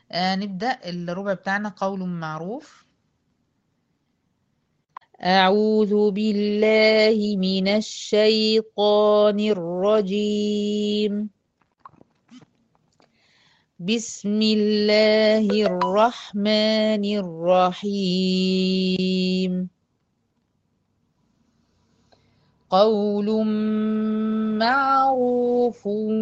آه نبدأ الربع بتاعنا قول معروف أعوذ بالله من الشيطان الرجيم بسم الله الرحمن الرحيم قول معروف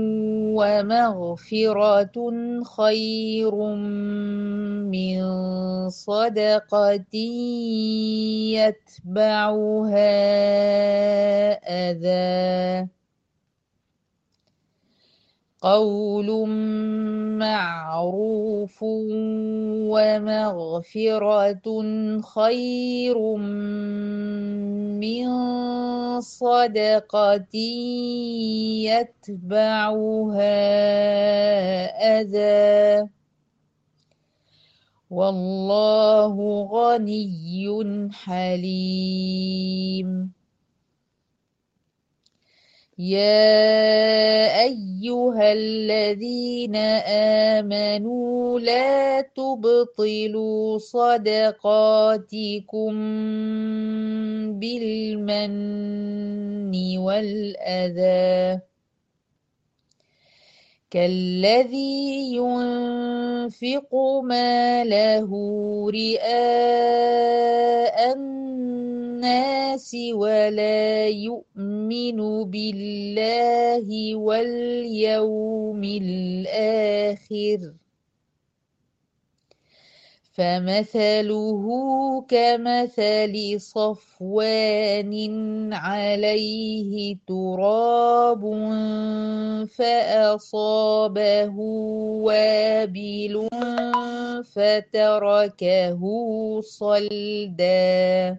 ومغفرة خير من صدقة يتبعها أذى قول معروف ومغفرة خير من صدقة يتبعها أذى والله غني حليم يا أيها الذين آمنوا لا تبطلوا صدقاتكم بالمن والأذى كالذي ينفق ماله رئاء الناس ولا يؤمن بالله واليوم الآخر فمثله كمثل صفوان عليه تراب فأصابه وابل فتركه صلدا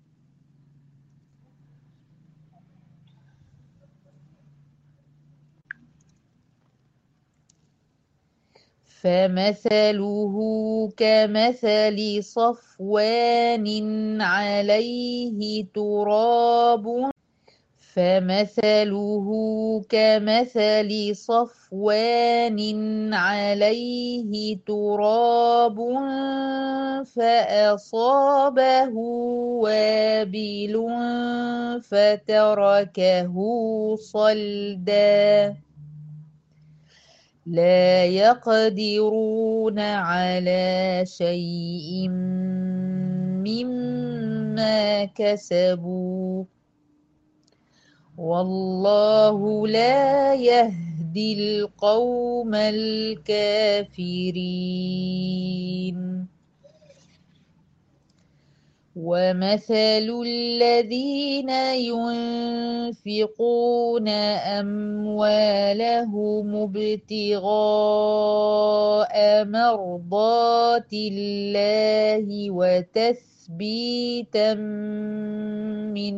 فمثله كمثل صفوان عليه تراب فمثله كمثل صفوان عليه تراب فأصابه وابل فتركه صلدا لا يقدرون على شيء مما كسبوا والله لا يهدي القوم الكافرين ومثل الذين ينفقون أموالهم ابتغاء مرضات الله وتثبيتا من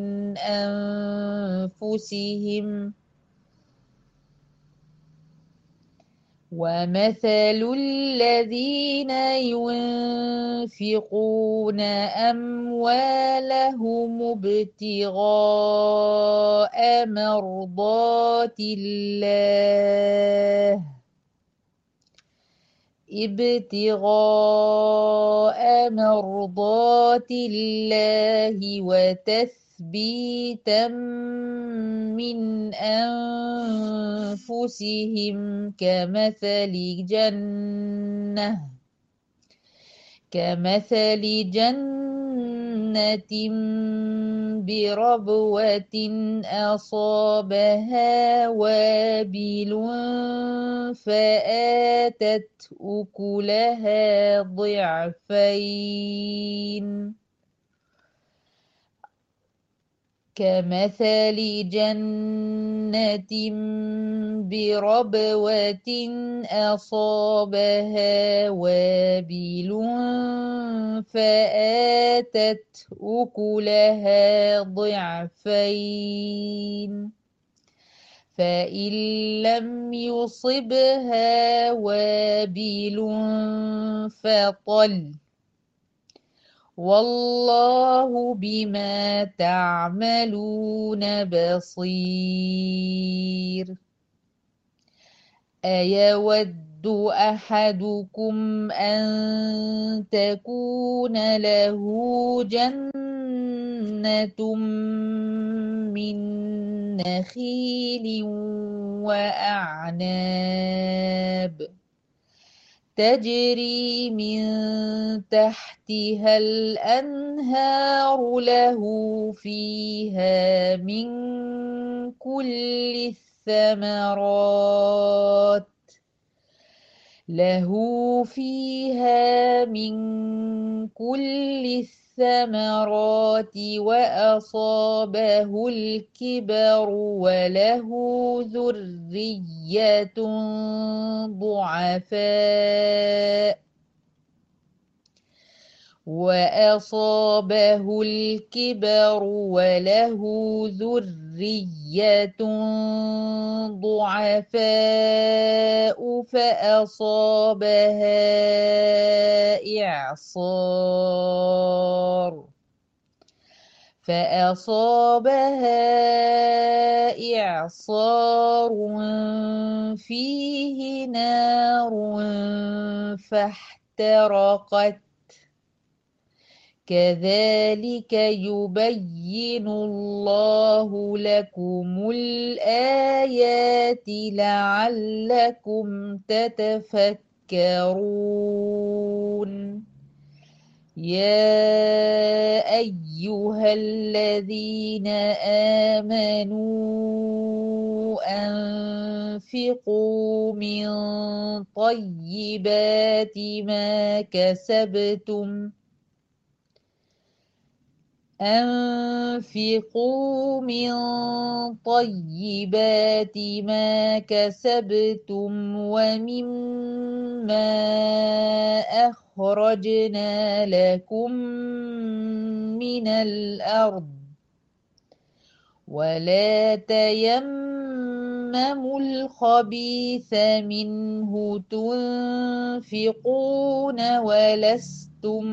أنفسهم ومثل الذين ينفقون أموالهم ابتغاء مرضات الله ابتغاء مرضات الله وتثبيتا من أنفسهم كمثل جنة كمثل جنة بربوة أصابها وابل فآتت أكلها ضعفين كمثل جنة بربوة أصابها وابل فآتت أكلها ضعفين فإن لم يصبها وابل فطل والله بما تعملون بصير أيود أحدكم أن تكون له جنة من نخيل وأعناب تجري من تحتها الأنهار له فيها من كل الثمرات له فيها من كل الثمرات وأصابه الكبر وله ذرية ضعفاء وأصابه الكبر وله ذرية ضعفاء فأصابها إعصار فأصابها إعصار فيه نار فاحترقت كذلك يبين الله لكم الآيات لعلكم تتفكرون يا أيها الذين آمنوا أنفقوا من طيبات ما كسبتم أنفقوا من طيبات ما كسبتم ومما أخرجنا لكم من الأرض ولا تيمموا الخبيث منه تنفقون ولستم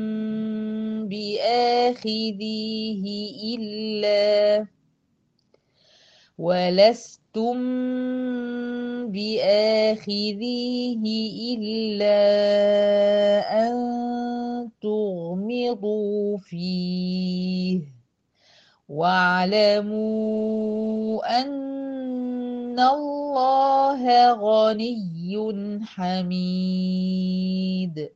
بآخذيه إلا ولستم بآخذيه إلا أن تغمضوا فيه واعلموا أن الله غني حميد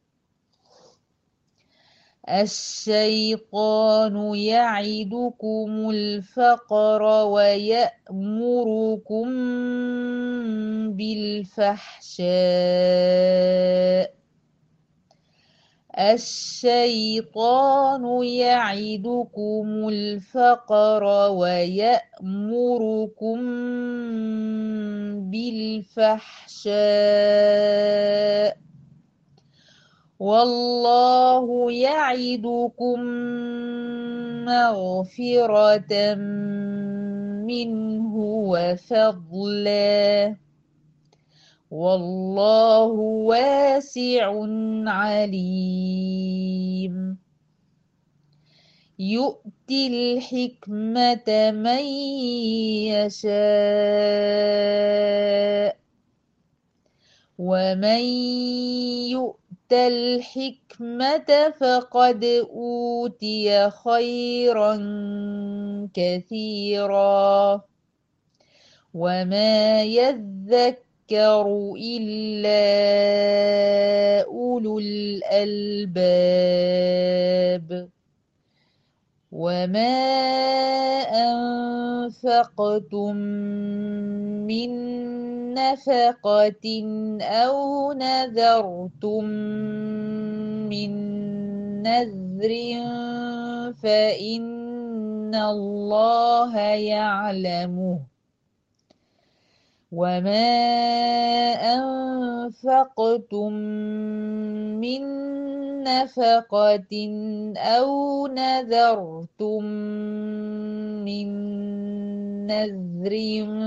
الشيطان يعدكم الفقر ويأمركم بالفحشاء الشيطان يعدكم الفقر ويأمركم بالفحشاء والله يعدكم مغفرة منه وفضلا والله واسع عليم يؤتي الحكمة من يشاء ومن يؤت الحكمة فقد أوتي خيرا كثيرا وما يذكر إلا أولو الألباب وما أنفقتم من نفقة أو نذرتم من نذر فإن الله يعلمه وما أنفقتم من نفقة أو نذرتم من نذر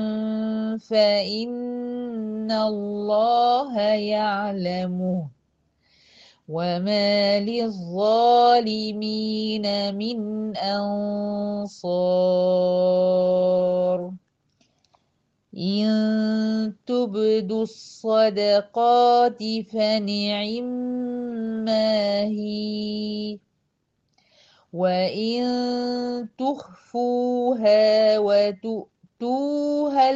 فإن الله يعلمه وما للظالمين من أنصار إن تبدوا الصدقات فنعما هي وإن تخفوها وتؤتوها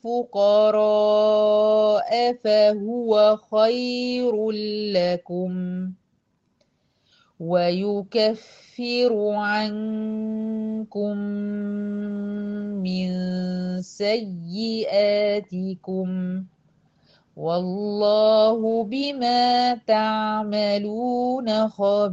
الفقراء فهو خير لكم ويكفر عنكم من سيئاتكم والله بما تعملون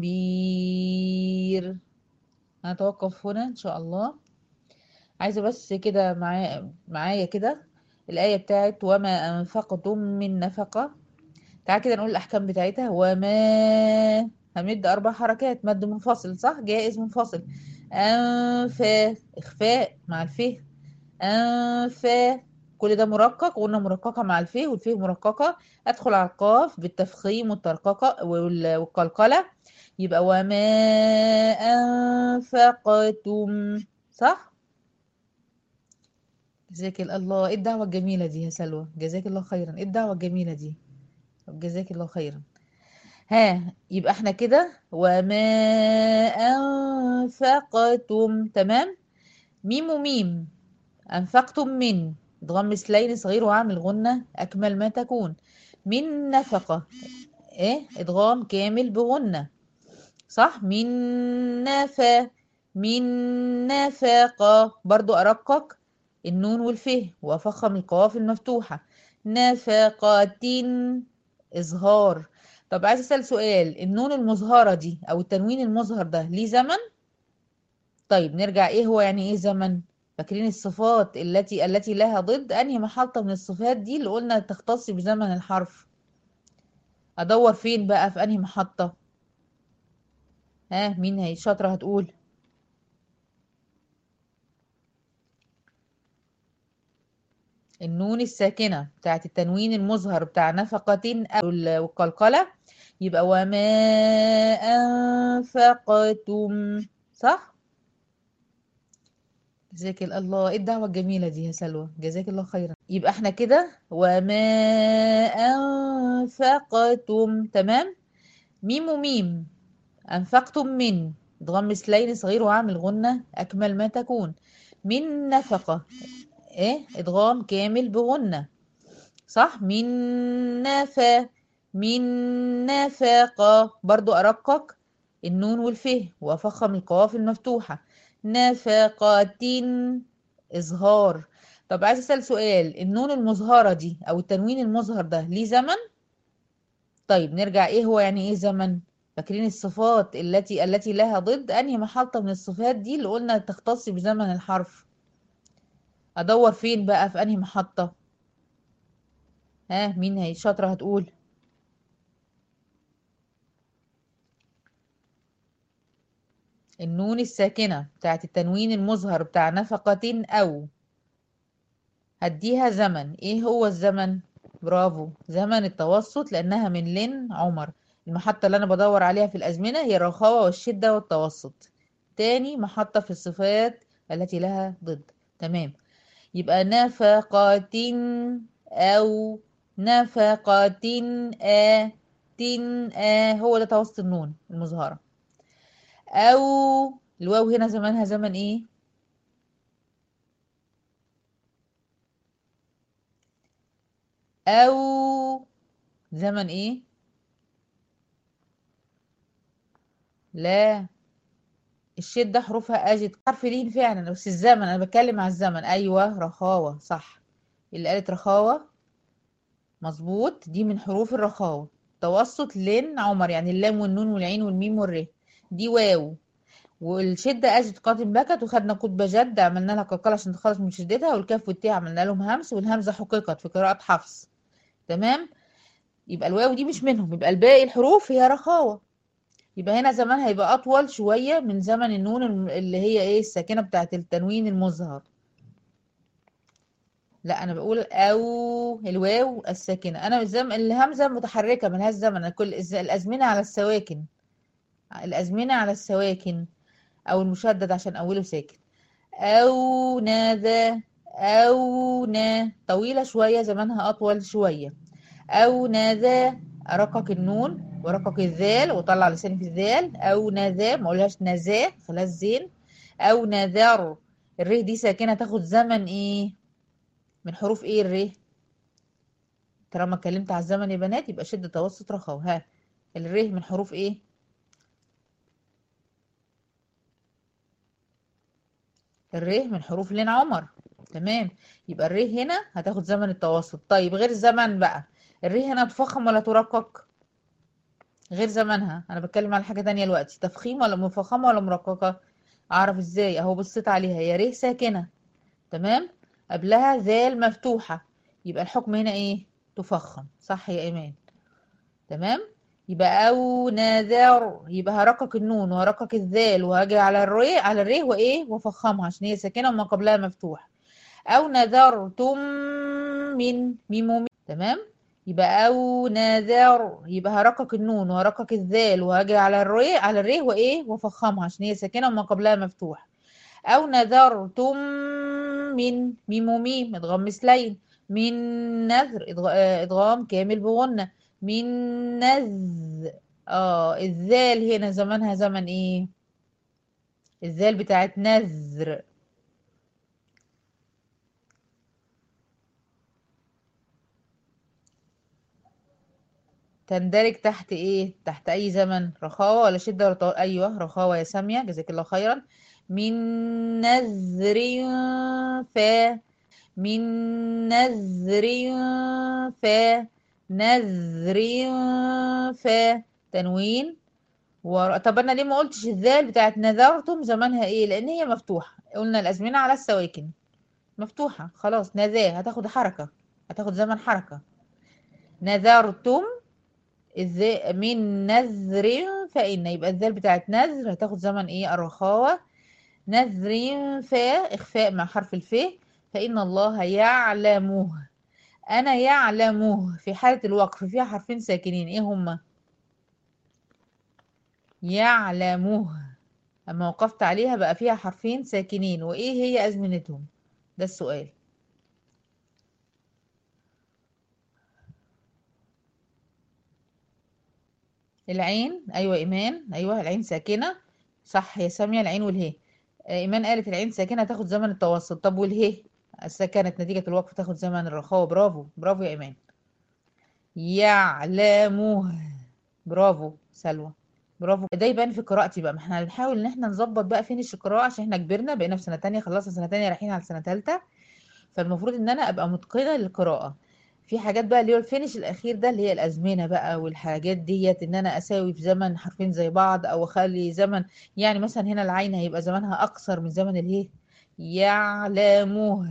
خبير هنتوقف هنا ان شاء الله عايزه بس كده معايا معايا كده الايه بتاعت وما انفقتم من نفقه تعال كده نقول الاحكام بتاعتها وما هنمد اربع حركات مد منفصل صح جائز منفصل انفا اخفاء مع الفه انفا كل ده مرقق وقلنا مرققه مع الفه والفه مرققه ادخل على القاف بالتفخيم والترققه والقلقله يبقى وما انفقتم صح جزاك الله ايه الدعوه الجميله دي يا سلوى جزاك الله خيرا ايه الدعوه الجميله دي جزاك الله خيرا ها يبقى احنا كده وما أنفقتم تمام ميم وميم أنفقتم من ضم مثلين صغير وعامل غنة أكمل ما تكون من نفقة ايه ادغام كامل بغنة صح من نفا من نفقة برضو أرقق النون والفه وأفخم القواف المفتوحة نفقة إظهار طب عايز اسال سؤال النون المظهره دي او التنوين المظهر ده ليه زمن طيب نرجع ايه هو يعني ايه زمن فاكرين الصفات التي التي لها ضد انهي محطه من الصفات دي اللي قلنا تختص بزمن الحرف ادور فين بقى في انهي محطه ها مين هي شاطره هتقول النون الساكنة بتاعت التنوين المظهر بتاع نفقة والقلقلة يبقى وما أنفقتم صح؟ جزاك الله ايه الدعوة الجميلة دي يا سلوى جزاك الله خيرا يبقى احنا كده وما أنفقتم تمام ميم وميم أنفقتم من ضم مثلين صغير وعامل غنة أكمل ما تكون من نفقة ايه ادغام كامل بغنة صح من نفا من نفقة برضو ارقق النون والفه وافخم القواف المفتوحة نفقة اظهار طب عايز اسال سؤال النون المظهرة دي او التنوين المظهر ده ليه زمن طيب نرجع ايه هو يعني ايه زمن فاكرين الصفات التي التي لها ضد انهي محطة من الصفات دي اللي قلنا تختص بزمن الحرف ادور فين بقى في انهي محطة ها مين هي شاطرة هتقول النون الساكنة بتاعت التنوين المظهر بتاع نفقة أو هديها زمن ايه هو الزمن برافو زمن التوسط لأنها من لن عمر المحطة اللي أنا بدور عليها في الأزمنة هي الرخاوة والشدة والتوسط تاني محطة في الصفات التي لها ضد تمام يبقى نفقة أو نفقة آ تن آ هو ده توسط النون المظهرة أو الواو هنا زمانها زمن إيه؟ أو زمن إيه؟ لا الشدة حروفها أجد حرف لين فعلا بس الزمن أنا بتكلم على الزمن أيوة رخاوة صح اللي قالت رخاوة مظبوط دي من حروف الرخاوة توسط لين عمر يعني اللام والنون والعين والميم والر دي واو والشدة أجد قاتم بكت وخدنا قطبة جد عملنا لها قلقلة عشان تخلص من شدتها والكاف والتاء عملنا لهم همس والهمزة حققت في قراءة حفص تمام يبقى الواو دي مش منهم يبقى الباقي الحروف هي رخاوة يبقى هنا زمانها هيبقى أطول شوية من زمن النون اللي هي إيه الساكنة بتاعت التنوين المظهر لا أنا بقول أو الواو الساكنة أنا الزم الهمزة متحركة ملهاش زمن أنا كل الأزمنة على السواكن الأزمنة على السواكن أو المشدد عشان أوله ساكن أو نادى أو نا طويلة شوية زمانها أطول شوية أو نذا أرقق النون ورقق الذال وطلع لساني في الذال أو نذا ما أقولهاش نذا خلاص زين أو نذر الره دي ساكنة تاخد زمن إيه من حروف إيه الره طالما اتكلمت على الزمن يا بنات يبقى شد توسط رخاء ها الره من حروف إيه الره من حروف لين عمر تمام يبقى الره هنا هتاخد زمن التوسط طيب غير الزمن بقى الره هنا تفخم ولا ترقق غير زمنها انا بتكلم على حاجه تانية دلوقتي تفخيم ولا مفخمه ولا مرققه اعرف ازاي اهو بصيت عليها يا ره ساكنه تمام قبلها ذال مفتوحه يبقى الحكم هنا ايه تفخم صح يا ايمان تمام يبقى او نذر يبقى هرقق النون وهرقق الذال وهاجي على الري على الري وايه وافخمها عشان هي ساكنه وما قبلها مفتوح او نذرتم من ميم وميم تمام يبقى او نذر يبقى هرقق النون وهرقق الذال وهاجي على الري على الري وايه وافخمها عشان هي ساكنه وما قبلها مفتوح او نذرتم من ميم وميم ادغام مثلين من نذر ادغام كامل بغنه من نذ اه الذال هنا زمانها زمن ايه الذال بتاعت نذر تندرج تحت ايه تحت اي زمن رخاوة ولا شدة ولا طول ايوه رخاوة يا سامية جزاك الله خيرا من نذر ف من نذر ف نذر ف تنوين و... طب انا ليه ما قلتش الذال بتاعت نذرتم زمانها ايه لان هي مفتوحة قلنا الازمنة على السواكن مفتوحة خلاص نذا هتاخد حركة هتاخد زمن حركة نذرتم ازاي من نذر فإن يبقى الذال بتاعت نذر هتاخد زمن ايه الرخاوة نذر فاء اخفاء مع حرف الف فإن الله يعلمه أنا يعلمه في حالة الوقف فيها حرفين ساكنين ايه هما يعلمه أما وقفت عليها بقى فيها حرفين ساكنين وإيه هي أزمنتهم ده السؤال العين أيوة إيمان أيوة العين ساكنة صح يا سامية العين والهي إيمان قالت العين ساكنة تاخد زمن التوسط طب والهي سكنت نتيجة الوقف تاخد زمن الرخاوة برافو برافو يا إيمان يعلمه برافو سلوى برافو ده يبان في قراءتي بقى ما احنا بنحاول ان احنا نظبط بقى فينش القراءة عشان احنا كبرنا بقينا في سنة تانية خلصنا سنة تانية رايحين على سنة تالتة فالمفروض ان انا ابقى متقنة للقراءة في حاجات بقى اللي هو الفينش الاخير ده اللي هي الازمنة بقى والحاجات ديت ان انا اساوي في زمن حرفين زي بعض او اخلي زمن يعني مثلا هنا العين هيبقى زمنها اقصر من زمن الهي يعلمه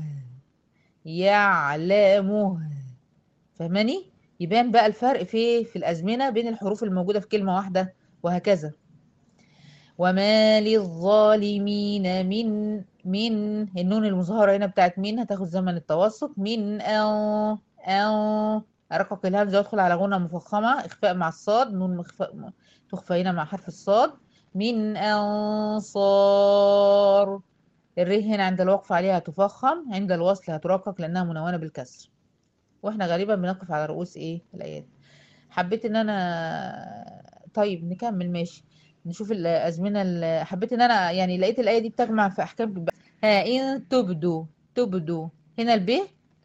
يعلمه فاهماني يبان بقى الفرق في في الازمنة بين الحروف الموجودة في كلمة واحدة وهكذا وما للظالمين من من النون المظهرة هنا بتاعت من هتاخد زمن التوسط من أو أو أرقق الهمزة وادخل على غنة مفخمة إخفاء مع الصاد نون مخفاء تخفى هنا مع حرف الصاد من أنصار الره هنا عند الوقف عليها تفخم عند الوصل هترقق لأنها منونة بالكسر واحنا غالبا بنقف على رؤوس ايه الآيات حبيت ان انا طيب نكمل ماشي نشوف الأزمنة حبيت ان انا يعني لقيت الآية دي بتجمع في احكام ها ان تبدو تبدو هنا الب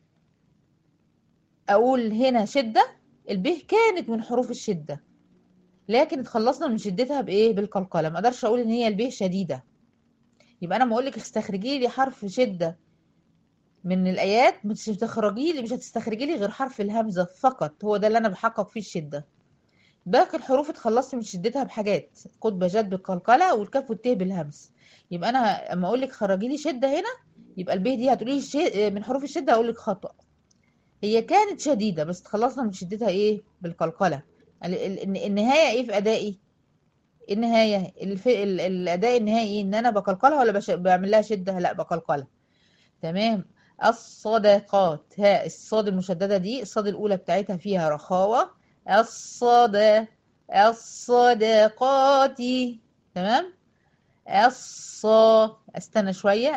اقول هنا شدة الب كانت من حروف الشدة لكن اتخلصنا من شدتها بايه بالقلقلة ما اقدرش اقول ان هي الب شديدة يبقى انا ما اقول لك استخرجي لي حرف شدة من الايات مش هتخرجي لي مش هتستخرجي لي غير حرف الهمزة فقط هو ده اللي انا بحقق فيه الشدة باقي الحروف اتخلصت من شدتها بحاجات قطب جد بالقلقلة والكاف والت بالهمس يبقى انا اما اقول لك خرجي لي شدة هنا يبقى الب دي هتقولي لي من حروف الشدة اقول لك خطأ هي كانت شديدة بس اتخلصنا من شدتها ايه بالقلقلة النهاية ايه في ادائي النهاية الف... الاداء النهائي ان انا بقلقلها ولا بش... بعمل لها شدة لا بقلقلها تمام الصدقات ها الصاد المشددة دي الصاد الاولى بتاعتها فيها رخاوة الصد الصدقات تمام الصا استنى شوية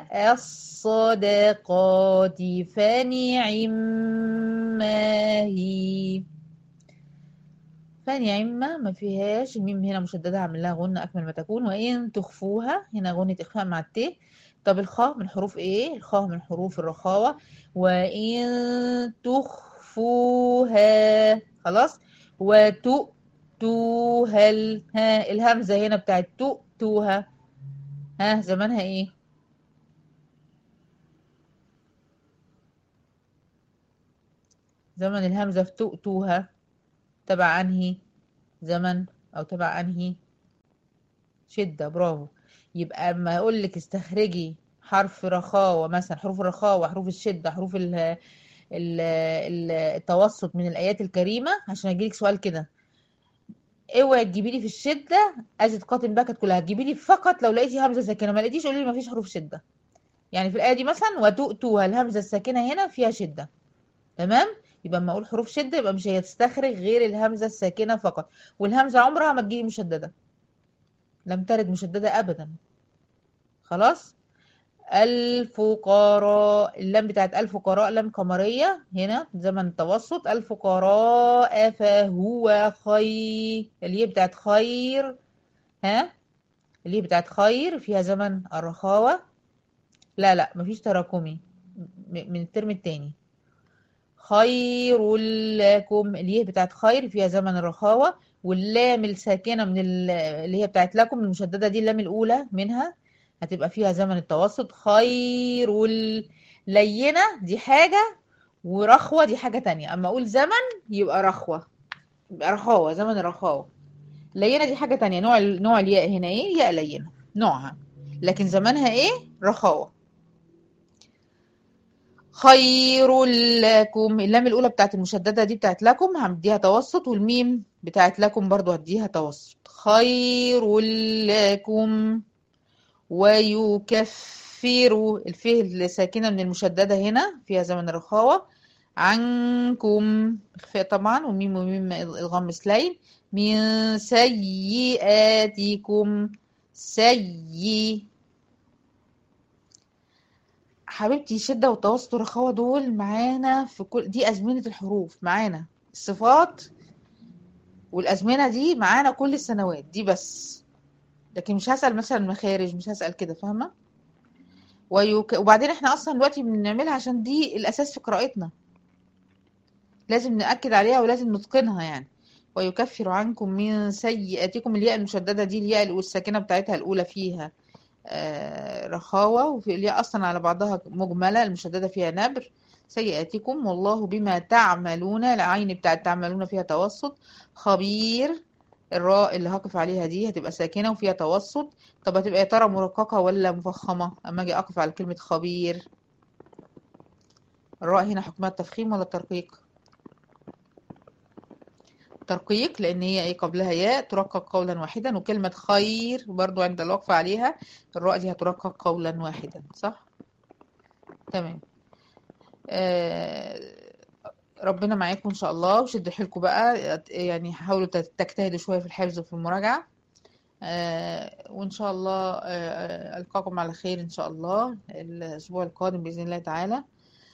الصدقات فنعم ما هي فنعمة ما فيهاش الميم هنا مشددة هعمل لها غنة أكمل ما تكون وإن تخفوها هنا غنة إخفاء مع الت طب الخاء من حروف إيه؟ الخاء من حروف الرخاوة وإن تخفوها خلاص وتؤتوها ال- ها الهمزة هنا بتاعت تؤتوها ها زمانها إيه؟ زمن الهمزة في تؤتوها تبع أنهي زمن أو تبع أنهي شدة برافو يبقى اما اقول لك استخرجي حرف رخاوة مثلا حروف الرخاوة حروف الشدة حروف ال ال ال- التوسط من الآيات الكريمة عشان أجيلك سؤال كده اوعي تجيبي لي في الشدة أجد قاتل باكت كلها تجيبي لي فقط لو لقيتي همزة ساكنة ما لقيتيش قولي لي ما فيش حروف شدة يعني في الآية دي مثلا وتؤتوها الهمزة الساكنة هنا فيها شدة تمام يبقى اما اقول حروف شدة يبقى مش هتستخرج غير الهمزة الساكنة فقط والهمزة عمرها ما تجيلي مشددة لم ترد مشددة أبدا خلاص الفقراء اللام بتاعت الفقراء لام قمرية هنا زمن التوسط الفقراء فهو خير اللي هي بتاعت خير ها اللي هي بتاعت خير فيها زمن الرخاوة لا لا مفيش تراكمي م- من الترم التاني خير لكم اللي هي بتاعت خير فيها زمن الرخاوة واللام الساكنة من ال- اللي هي بتاعت لكم المشددة دي اللام الأولى منها هتبقى فيها زمن التوسط خير لينة دي حاجة ورخوة دي حاجة تانية أما أقول زمن يبقى رخوة يبقى رخاوة زمن الرخاوة لينة دي حاجة تانية نوع ال- نوع الياء هنا إيه ياء لينة نوعها لكن زمانها إيه رخاوة خير لكم اللام الأولى بتاعت المشددة دي بتاعت لكم همديها توسط والميم بتاعت لكم برضو هديها توسط خير لكم ويكفر الفه الساكنة من المشددة هنا فيها زمن الرخاوة عنكم إخفاء طبعا وميم وميم إدغام مثلين من سيئاتكم سيئ حبيبتي الشدة والتوسط والرخاوة دول معانا في كل دي أزمنة الحروف معانا الصفات والأزمنة دي معانا كل السنوات دي بس لكن مش هسأل مثلا مخارج مش هسأل كده فاهمة ويك... وبعدين احنا أصلا دلوقتي بنعملها عشان دي الأساس في قراءتنا لازم نأكد عليها ولازم نتقنها يعني ويكفر عنكم من سيئاتكم الياء المشددة دي الياء والساكنة بتاعتها الأولى فيها آه، رخاوة وفي الياء أصلا على بعضها مجملة المشددة فيها نبر سيئاتكم والله بما تعملون العين بتاعت تعملون فيها توسط خبير الراء اللي هقف عليها دي هتبقى ساكنة وفيها توسط طب هتبقى يا ترى مرققة ولا مفخمة أما أجي أقف على كلمة خبير الراء هنا حكمها التفخيم ولا الترقيق ترقيق لأن هي إيه قبلها ياء ترقق قولا واحدا وكلمة خير برضو عند الوقف عليها الراء دي هترقق قولا واحدا صح تمام آه ربنا معاكم إن شاء الله وشدوا حيلكم بقى يعني حاولوا تجتهدوا شوية في الحفظ وفي المراجعة آه وإن شاء الله آه آه، ألقاكم على خير إن شاء الله الأسبوع القادم بإذن الله تعالى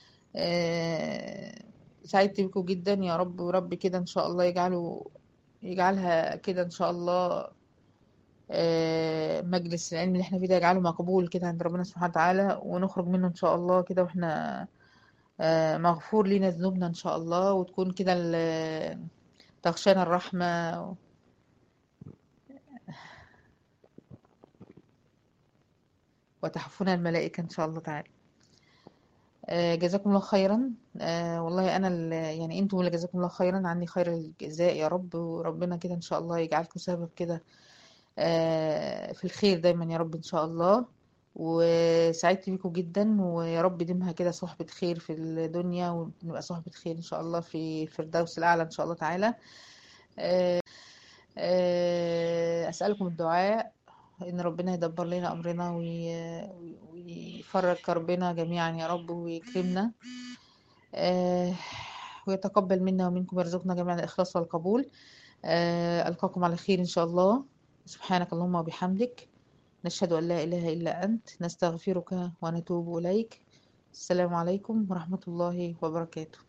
آه سعدت بكم جدا يا رب ورب كده إن شاء الله يجعله يجعلها كده إن شاء الله آه، مجلس العلم اللي احنا فيه ده يجعله مقبول كده عند ربنا سبحانه وتعالى ونخرج منه إن شاء الله كده واحنا آه، مغفور لنا ذنوبنا إن شاء الله وتكون كده ال- تغشانا الرحمة وتحفنا الملائكة إن شاء الله تعالى آه، جزاكم الله خيرا آه، والله أنا ال- يعني أنتم اللي جزاكم الله خيرا عني خير الجزاء يا رب وربنا كده إن شاء الله يجعلكم سبب كده آه، في الخير دايما يا رب إن شاء الله وسعدت بيكم جدا ويا رب ديمها كده صحبة خير في الدنيا ونبقى صحبة خير إن شاء الله في الفردوس الأعلى إن شاء الله تعالى آه، آه، أسألكم الدعاء إن ربنا يدبر لنا أمرنا وي- ويفرج كربنا جميعا يا رب ويكرمنا آه، ويتقبل منا ومنكم ويرزقنا جميعا الإخلاص والقبول آه، ألقاكم على خير إن شاء الله سبحانك اللهم وبحمدك نشهد أن لا إله إلا أنت نستغفرك ونتوب إليك السلام عليكم ورحمة الله وبركاته